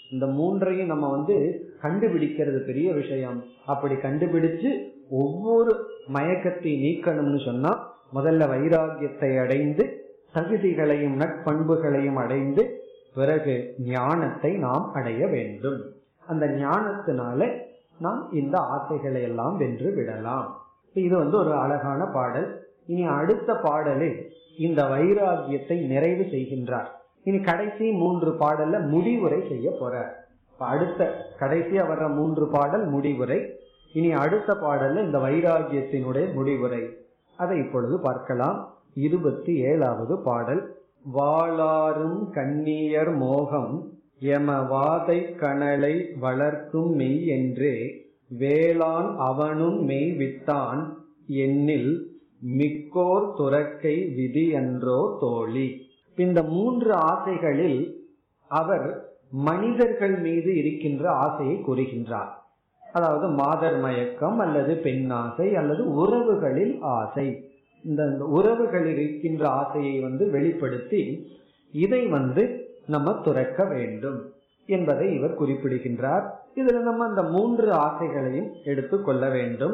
இந்த மூன்றையும் நம்ம வந்து கண்டுபிடிக்கிறது பெரிய விஷயம் அப்படி கண்டுபிடிச்சு ஒவ்வொரு மயக்கத்தை நீக்கணும்னு சொன்னா முதல்ல வைராகியத்தை அடைந்து தகுதிகளையும் நட்பண்புகளையும் அடைந்து பிறகு ஞானத்தை நாம் அடைய வேண்டும் அந்த ஞானத்தினால நாம் இந்த ஆசைகளை எல்லாம் வென்று விடலாம் இது வந்து ஒரு அழகான பாடல் இனி அடுத்த பாடலில் இந்த வைராகியத்தை நிறைவு செய்கின்றார் இனி கடைசி மூன்று பாடல்ல முடிவுரை செய்ய போறார் அடுத்த கடைசியா வர்ற மூன்று பாடல் முடிவுரை இனி அடுத்த பாடல்ல இந்த வைராகியத்தினுடைய முடிவுரை அதை இப்பொழுது பார்க்கலாம் இருபத்தி ஏழாவது பாடல் வாளாரும் கண்ணியர் மோகம் எமவாதை கணலை வளர்க்கும் மெய் என்றே வேளாண் அவனும் மெய் விட்டான் எண்ணில் மிக்கோர் துறக்கை விதி என்றோ தோழி இந்த மூன்று ஆசைகளில் அவர் மனிதர்கள் மீது இருக்கின்ற ஆசையை கூறுகின்றார் அதாவது மாதர் மயக்கம் அல்லது பெண் ஆசை அல்லது உறவுகளில் ஆசை இந்த உறவுகளில் இருக்கின்ற ஆசையை வந்து வெளிப்படுத்தி இதை வந்து நம்ம துறக்க வேண்டும் என்பதை இவர் குறிப்பிடுகின்றார் இதுல நம்ம அந்த மூன்று ஆசைகளையும் எடுத்துக்கொள்ள வேண்டும்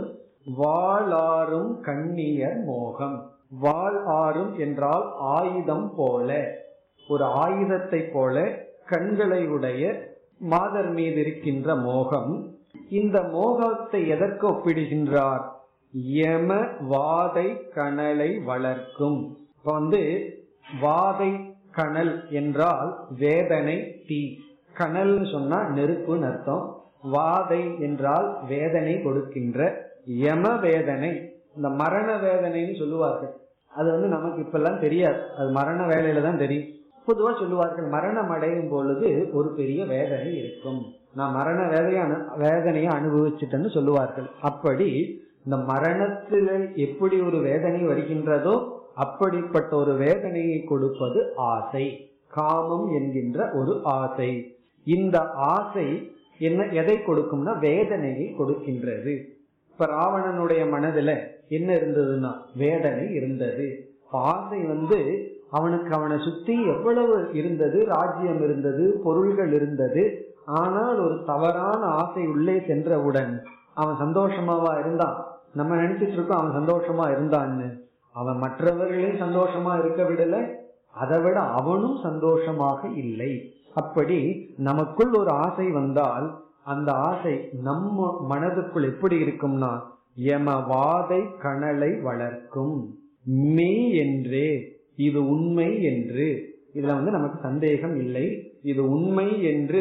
வாளாரும் கண்ணியர் மோகம் வாள் ஆறும் என்றால் ஆயுதம் போல ஒரு ஆயுதத்தை போல கண்களை உடைய மாதர் மீது இருக்கின்ற மோகம் இந்த மோகத்தை எதற்கு ஒப்பிடுகின்றார் யம வாதை கணலை வளர்க்கும் இப்ப வந்து வாதை கணல் என்றால் வேதனை தீ கணல் சொன்னா நெருப்புன்னு அர்த்தம் வாதை என்றால் வேதனை கொடுக்கின்ற யம வேதனை இந்த மரண வேதனைன்னு சொல்லுவார்கள் அது வந்து நமக்கு இப்பெல்லாம் தெரியாது அது மரண வேலையில தான் தெரியும் பொதுவா சொல்லுவார்கள் மரணம் அடையும் பொழுது ஒரு பெரிய வேதனை இருக்கும் நான் மரண வேதைய வேதனையை அனுபவிச்சுட்டேன்னு சொல்லுவார்கள் அப்படி இந்த மரணத்தில் எப்படி ஒரு வேதனை வருகின்றதோ அப்படிப்பட்ட ஒரு வேதனையை கொடுப்பது ஆசை காமம் என்கின்ற ஒரு ஆசை இந்த ஆசை என்ன எதை கொடுக்கும்னா வேதனையை கொடுக்கின்றது இப்ப ராவணனுடைய மனதுல என்ன இருந்ததுன்னா வேதனை இருந்தது ஆசை வந்து அவனுக்கு அவனை சுத்தி எவ்வளவு இருந்தது ராஜ்யம் இருந்தது பொருள்கள் இருந்தது ஆனால் ஒரு தவறான ஆசை உள்ளே சென்றவுடன் அவன் சந்தோஷமாவா இருந்தான் நம்ம நினைச்சிட்டு இருக்கோம் அவன் சந்தோஷமா இருந்தான்னு அவன் மற்றவர்களையும் சந்தோஷமா இருக்க விடல அதை விட அவனும் சந்தோஷமாக இல்லை அப்படி நமக்குள் ஒரு ஆசை வந்தால் அந்த ஆசை நம்ம மனதுக்குள் எப்படி இருக்கும்னா எம வாதை கணலை வளர்க்கும் மெய் என்றே இது உண்மை என்று இதுல வந்து நமக்கு சந்தேகம் இல்லை இது உண்மை என்று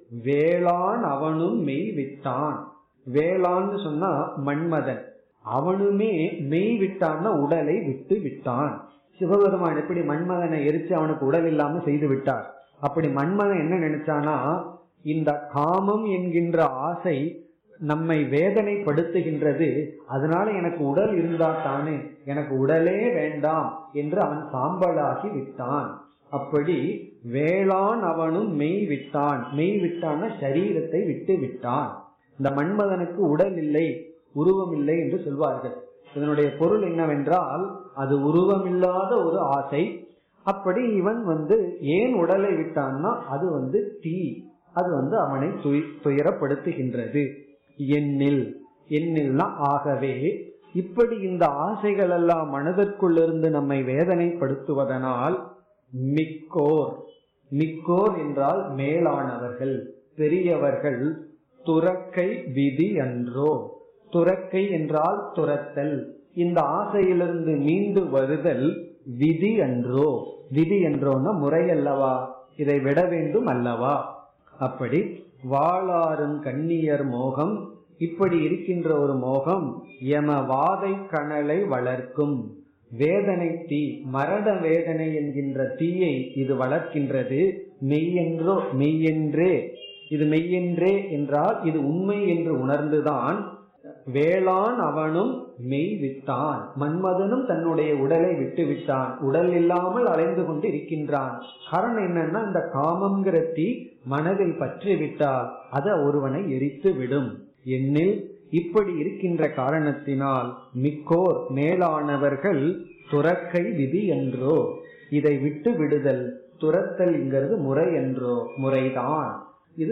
வேளாண் அவனும் மெய் விட்டான் வேளான்னு சொன்னா மன்மதன் அவனுமே மெய் விட்டான்னா உடலை விட்டு விட்டான் சிவபெருமான் எப்படி மன்மதனை எரிச்சு அவனுக்கு உடல் இல்லாம செய்து விட்டார் அப்படி மன்மதன் என்ன நினைச்சானா இந்த காமம் என்கின்ற ஆசை நம்மை வேதனைப்படுத்துகின்றது அதனால எனக்கு உடல் இருந்தா தானே எனக்கு உடலே வேண்டாம் என்று அவன் சாம்பலாகி விட்டான் அப்படி வேளாண் அவனும் மெய் விட்டான் மெய் விட்டான சரீரத்தை விட்டு விட்டான் இந்த மன்மதனுக்கு உடல் இல்லை உருவம் இல்லை என்று சொல்வார்கள் இதனுடைய பொருள் என்னவென்றால் அது உருவமில்லாத ஒரு ஆசை அப்படி இவன் வந்து ஏன் உடலை விட்டான்னா அது வந்து தீ அது வந்து அவனை துயரப்படுத்துகின்றது எண்ணில் எண்ணில்னா ஆகவே இப்படி இந்த ஆசைகள் எல்லாம் மனதிற்குள்ளிருந்து நம்மை வேதனைப்படுத்துவதனால் மிக்கோர் மிக்கோர் என்றால் மேலானவர்கள் பெரியவர்கள் துறக்கை விதி அன்றோ துறக்கை என்றால் துரத்தல் இந்த ஆசையிலிருந்து மீண்டு வருதல் விதி அன்றோ விதி என்றோன்னா முறை அல்லவா இதை விட வேண்டும் அல்லவா அப்படி வாளாரும் கண்ணியர் மோகம் இப்படி இருக்கின்ற ஒரு மோகம் எம வாதை கணலை வளர்க்கும் வேதனை தீ மரண வேதனை என்கின்ற தீயை இது வளர்க்கின்றது மெய்யென்றோ மெய்யென்றே இது மெய்யென்றே என்றால் இது உண்மை என்று உணர்ந்துதான் வேளாண் அவனும் மெய் விட்டான் மன்மதனும் தன்னுடைய உடலை விட்டு விட்டான் உடல் இல்லாமல் அலைந்து கொண்டு இருக்கின்றான் காரணம் என்னன்னா இந்த காமங்கிற தீ மனதில் பற்றி விட்டால் அது ஒருவனை எரித்து விடும் எண்ணில் இப்படி இருக்கின்ற காரணத்தினால் மிக்கோர் மேலானவர்கள் துறக்கை விதி என்றோ இதை விட்டு விடுதல் துரத்தல்ங்கிறது முறை என்றோ முறைதான்